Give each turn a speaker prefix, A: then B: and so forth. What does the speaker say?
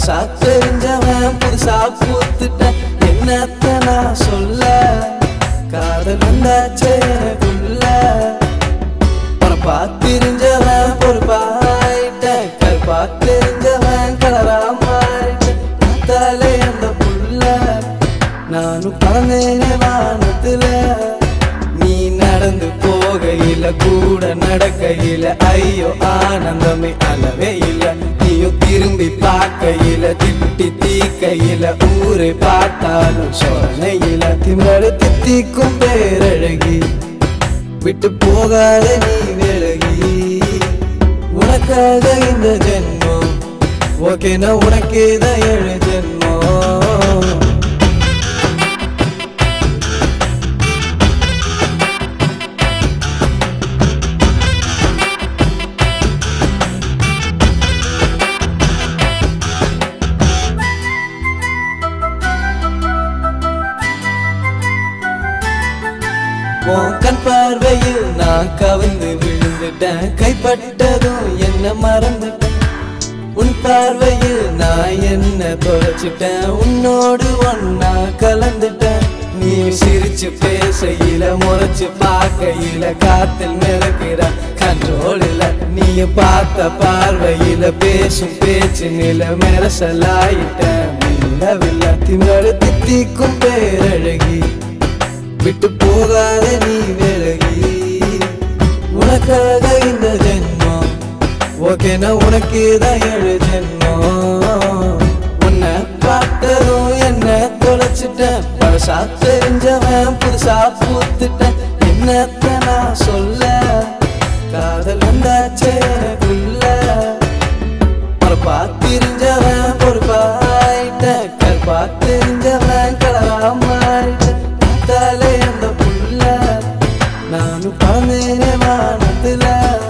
A: பழசா தெரிஞ்சவன் புதுசா பூத்துட்டேன் என்னத்த நான் சொல்ல காதல் வந்தாச்சே எனக்குள்ள பொறப்பா தெரிஞ்சவன் பொறுப்பாயிட்டேன் கருப்பா தெரிஞ்சவன் கலரா மாறிட்டேன் பார்த்தாலே அந்த புள்ள நானும் பறந்தேனே வானத்துல நீ நடந்து போகையில கூட நடக்கையில ஐயோ ஆனந்தமே அளவே இல்ல நீயும் திரும்பி பார்க்கையில திட்டி தீக்கையில ஊரை பார்த்தாலும் சோதனையில திமிழு தித்திக்கும் பேரழகி விட்டு போகாத நீ விலகி உனக்காக இந்த ஜென்மம் ஓகேனா உனக்கே தான் ஏழு ஜென்மம் உன் கண் பார்வையில் நான் கவிழ்ந்து விழுந்துட்டேன் கைப்பட்டதும் என்ன மறந்துட்டேன் உன் பார்வையில் நான் என்ன தொலைச்சிட்டேன் உன்னோடு ஒன்னா கலந்துட்டேன் நீ சிரிச்சு பேசையில முறைச்சு பார்க்கையில காத்தில் மிதக்கிற கண்ட்ரோல் இல்ல நீ பார்த்த பார்வையில பேசும் பேச்சு நில மெரசலாயிட்டேன் மில்லவில்லை திமிழு தித்திக்கும் பேரழகி விட்டு போகாத நீ விலகி உனக்காக இந்த ஜென்மம் ஓகேனா உனக்கே தான் ஏழு ஜென்மம் உன்னை பார்த்ததும் என்ன தொலைச்சிட்டேன் பழசா தெரிஞ்சவன் புதுசா பூத்துட்டேன் என்னத்த நான் சொல்ல காதல் வந்தாச்சே எனக்குள்ள பொறுப்பா தெரிஞ்சவன் பொறுப்பாயிட்டேன் கருப்பா தெரிஞ்சவன் கலரா மாறிட்டேன் பார்த்தாலே அந்த புள்ள நானும் பழந்தேனே வானத்துல